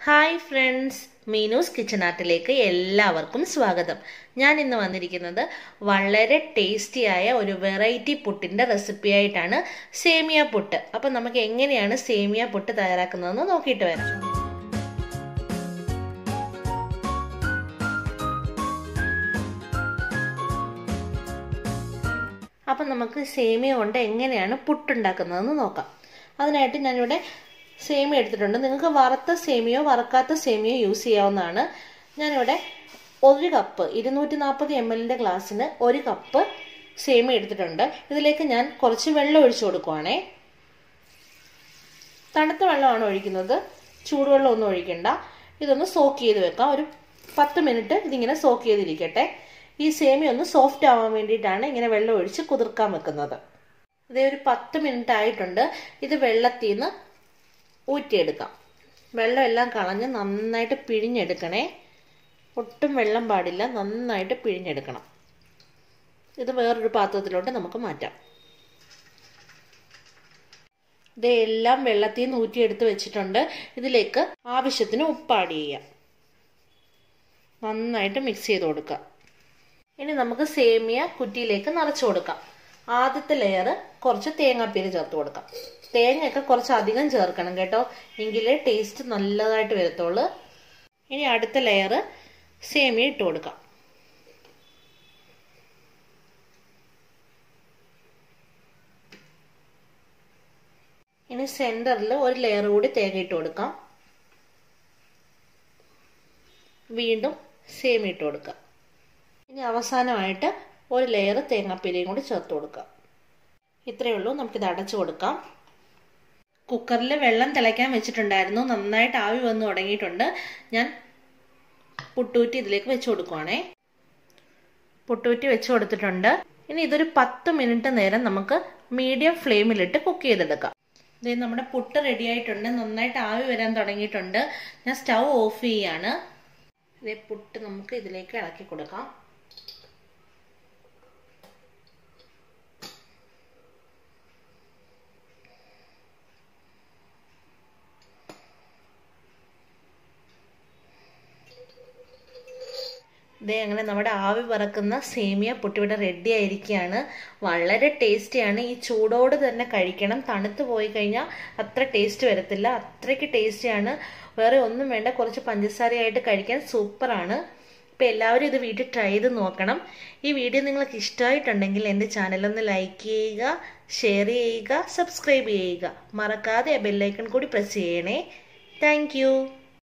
hi friends Meenu's kitchen ആർട്ടിലേക്ക് എല്ലാവർക്കും സ്വാഗതം ഞാൻ ഇന്ന് വന്നിരിക്കുന്നത് വളരെ ടേസ്റ്റിയായ ഒരു വെറൈറ്റി പുട്ടിൻ്റെ റെസിപ്പി ആയിട്ടാണ് സേമിയ പുട്ട് അപ്പം നമുക്ക് എങ്ങനെയാണ് സേമിയ പുട്ട് തയ്യാറാക്കുന്നതെന്ന് നോക്കിയിട്ട് വരാം അപ്പം നമുക്ക് സേമിയ കൊണ്ട് എങ്ങനെയാണ് പുട്ടുണ്ടാക്കുന്നതെന്ന് നോക്കാം അതിനായിട്ട് ഞാനിവിടെ സേമിയ എടുത്തിട്ടുണ്ട് നിങ്ങൾക്ക് വറുത്ത സേമിയോ വറക്കാത്ത സേമിയോ യൂസ് ചെയ്യാവുന്നതാണ് ഞാനിവിടെ ഒരു കപ്പ് ഇരുന്നൂറ്റി നാൽപ്പത് എം എല്ലിൻ്റെ ഗ്ലാസ്സിന് ഒരു കപ്പ് സേമിയ എടുത്തിട്ടുണ്ട് ഇതിലേക്ക് ഞാൻ കുറച്ച് വെള്ളം ഒഴിച്ചു കൊടുക്കുവാണേ തണുത്ത വെള്ളമാണ് ഒഴിക്കുന്നത് ചൂടുവെള്ളം ഒന്നും ഒഴിക്കണ്ട ഇതൊന്ന് സോക്ക് ചെയ്ത് വെക്കാം ഒരു പത്ത് മിനിറ്റ് ഇതിങ്ങനെ സോക്ക് ചെയ്തിരിക്കട്ടെ ഈ സേമിയ ഒന്ന് സോഫ്റ്റ് ആവാൻ വേണ്ടിയിട്ടാണ് ഇങ്ങനെ വെള്ളം ഒഴിച്ച് കുതിർക്കാൻ വെക്കുന്നത് ഇതേ ഒരു പത്ത് മിനിറ്റ് ആയിട്ടുണ്ട് ഇത് വെള്ളത്തിൽ നിന്ന് ഊറ്റിയെടുക്കാം വെള്ളം എല്ലാം കളഞ്ഞ് നന്നായിട്ട് പിഴിഞ്ഞെടുക്കണേ ഒട്ടും വെള്ളം പാടില്ല നന്നായിട്ട് പിഴിഞ്ഞെടുക്കണം ഇത് വേറൊരു പാത്രത്തിലോട്ട് നമുക്ക് മാറ്റാം ഇതെല്ലാം വെള്ളത്തിൽ നിന്ന് ഊറ്റിയെടുത്ത് വെച്ചിട്ടുണ്ട് ഇതിലേക്ക് ആവശ്യത്തിന് ഉപ്പ് ആഡ് ചെയ്യാം നന്നായിട്ട് മിക്സ് ചെയ്ത് കൊടുക്കുക ഇനി നമുക്ക് സേമിയ കുറ്റിയിലേക്ക് നിറച്ചു കൊടുക്കാം ആദ്യത്തെ ലെയർ കുറച്ച് തേങ്ങാപ്പീര് ചേർത്ത് കൊടുക്കാം തേങ്ങയൊക്കെ കുറച്ച് അധികം ചേർക്കണം കേട്ടോ എങ്കിലേ ടേസ്റ്റ് നല്ലതായിട്ട് വരത്തുള്ളൂ ഇനി അടുത്ത ലെയർ സേമിയ ഇട്ട് കൊടുക്കാം ഇനി സെൻറ്ററിൽ ഒരു ലെയർ കൂടി തേങ്ങ ഇട്ട് കൊടുക്കാം വീണ്ടും സേമിയ ഇട്ട് കൊടുക്കാം ഇനി അവസാനമായിട്ട് ഒരു ലെയർ തേങ്ങാപ്പീരയും കൂടി ചേർത്ത് കൊടുക്കാം ഇത്രയേ ഉള്ളൂ നമുക്കിത് അടച്ചു കൊടുക്കാം കുക്കറിൽ വെള്ളം തിളയ്ക്കാൻ വെച്ചിട്ടുണ്ടായിരുന്നു നന്നായിട്ട് ആവി വന്ന് തുടങ്ങിയിട്ടുണ്ട് ഞാൻ പുട്ടൂറ്റി ഇതിലേക്ക് വെച്ച് കൊടുക്കുവാണേ പുട്ടൂറ്റി വെച്ച് കൊടുത്തിട്ടുണ്ട് ഇനി ഇതൊരു പത്ത് മിനിറ്റ് നേരം നമുക്ക് മീഡിയം ഫ്ലെയിമിലിട്ട് കുക്ക് ചെയ്തെടുക്കാം ഇത് നമ്മുടെ പുട്ട് റെഡി ആയിട്ടുണ്ട് നന്നായിട്ട് ആവി വരാൻ തുടങ്ങിയിട്ടുണ്ട് ഞാൻ സ്റ്റൗ ഓഫ് ചെയ്യാണ് ഇതേ പുട്ട് നമുക്ക് ഇതിലേക്ക് ഇളക്കി കൊടുക്കാം ഇതേ അങ്ങനെ നമ്മുടെ ആവി പറക്കുന്ന സേമിയ പുട്ടിവിടെ റെഡി ആയിരിക്കുകയാണ് വളരെ ടേസ്റ്റിയാണ് ഈ ചൂടോട് തന്നെ കഴിക്കണം തണുത്ത് പോയി കഴിഞ്ഞാൽ അത്ര ടേസ്റ്റ് വരത്തില്ല അത്രയ്ക്ക് ടേസ്റ്റിയാണ് വേറെ ഒന്നും വേണ്ട കുറച്ച് പഞ്ചസാരയായിട്ട് കഴിക്കാൻ സൂപ്പറാണ് അപ്പോൾ എല്ലാവരും ഇത് വീട്ടിൽ ട്രൈ ചെയ്ത് നോക്കണം ഈ വീഡിയോ നിങ്ങൾക്ക് ഇഷ്ടമായിട്ടുണ്ടെങ്കിൽ എൻ്റെ ചാനലൊന്ന് ലൈക്ക് ചെയ്യുക ഷെയർ ചെയ്യുക സബ്സ്ക്രൈബ് ചെയ്യുക മറക്കാതെ ബെല്ലൈക്കൺ കൂടി പ്രസ് ചെയ്യണേ താങ്ക്